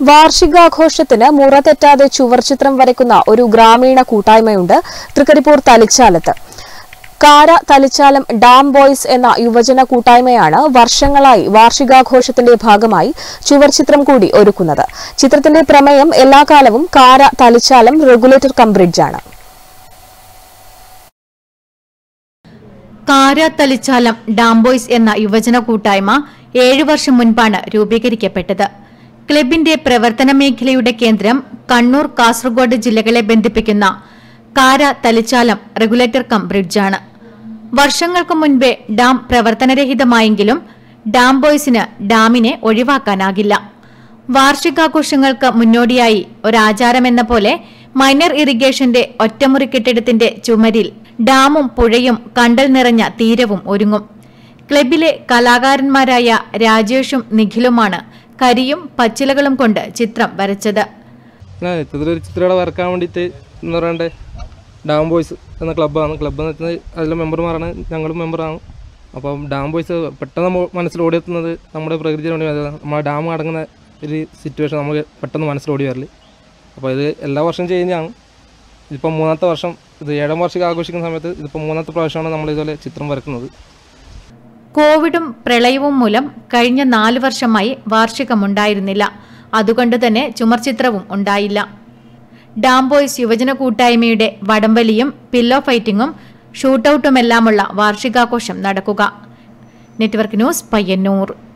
വാർഷികാഘോഷത്തിന് മുറ തെറ്റാതെ ചുവർച്ചിത്രം വരയ്ക്കുന്ന ഒരു ഗ്രാമീണ കൂട്ടായ്മയുണ്ട് തൃക്കരിപ്പൂർ തലിച്ചാലത്ത് കാര തലിച്ചാലം ഡാം ബോയ്സ് എന്ന യുവജന കൂട്ടായ്മയാണ് വർഷങ്ങളായി വാർഷികാഘോഷത്തിന്റെ ഭാഗമായി ചുവർച്ചിത്രം കൂടി ഒരുക്കുന്നത് ചിത്രത്തിന്റെ പ്രമേയം എല്ലാ കാലവും കാര തലിച്ചാലം റെഗുലേറ്റർ കം ബ്രിഡ്ജാണ് കാര തലിച്ചാലം ഡാംബോയ്സ് എന്ന യുവജന കൂട്ടായ്മ ഏഴു വർഷം മുൻപാണ് രൂപീകരിക്കപ്പെട്ടത് ക്ലബിന്റെ പ്രവർത്തന മേഖലയുടെ കേന്ദ്രം കണ്ണൂർ കാസർഗോഡ് ജില്ലകളെ ബന്ധിപ്പിക്കുന്ന കാര തലിച്ചാലം റെഗുലേറ്റർ കം ബ്രിഡ്ജാണ് വർഷങ്ങൾക്ക് മുൻപേ ഡാം പ്രവർത്തനരഹിതമായെങ്കിലും ഡാം ബോയ്സിന് ഡാമിനെ ഒഴിവാക്കാനാകില്ല വാർഷികാഘോഷങ്ങൾക്ക് മുന്നോടിയായി ഒരാചാരമെന്ന പോലെ മൈനർ ഇറിഗേഷന്റെ ഒറ്റമുറി കെട്ടിടത്തിന്റെ ചുമരിൽ ഡാമും പുഴയും കണ്ടൽ നിറഞ്ഞ തീരവും ഒരുങ്ങും ക്ലബിലെ കലാകാരന്മാരായ രാജേഷും നിഖിലുമാണ് കരിയും പച്ചിലകളും കൊണ്ട് ചിത്രം വരച്ചത് ആ ചിത്രത്തിൽ ചിത്രയുടെ വരക്കാൻ വേണ്ടിയിട്ട് എന്ന് പറയണ്ടേ ഡാം ബോയ്സ് എന്ന ക്ലബ്ബാണ് ക്ലബ്ബ് എന്ന് വെച്ചാൽ അതിലെ മെമ്പർമാരാണ് ഞങ്ങളും മെമ്പറാണ് അപ്പം ഡാം ബോയ്സ് പെട്ടെന്ന് നമ്മ മനസ്സിൽ ഓടിയെത്തുന്നത് നമ്മുടെ പ്രകൃതിയുടെ വേണ്ടി വരുന്നത് നമ്മുടെ ഡാം അടങ്ങുന്ന ഒരു സിറ്റുവേഷൻ നമുക്ക് പെട്ടെന്ന് മനസ്സിൽ ഓടി വരല് അപ്പോൾ ഇത് എല്ലാ വർഷവും ചെയ്യുന്നതാണ് ഇതിപ്പോൾ മൂന്നാമത്തെ വർഷം ഇത് ഏഴാം വാർഷികം ആഘോഷിക്കുന്ന സമയത്ത് ഇതിപ്പോൾ മൂന്നാമത്തെ പ്രാവശ്യമാണ് നമ്മൾ ഇതുപോലെ ചിത്രം വരക്കുന്നത് കോവിഡും പ്രളയവും മൂലം കഴിഞ്ഞ നാല് വർഷമായി വാർഷികമുണ്ടായിരുന്നില്ല അതുകൊണ്ട് തന്നെ ചുമർചിത്രവും ഉണ്ടായില്ല ഡാം ബോയ്സ് യുവജന കൂട്ടായ്മയുടെ വടംവലിയും പില്ലോ ഫൈറ്റിംഗും ഷൂട്ടൌട്ടുമെല്ലാമുള്ള വാർഷികാഘോഷം നടക്കുക നെറ്റ്വർക്ക് ന്യൂസ് പയ്യന്നൂർ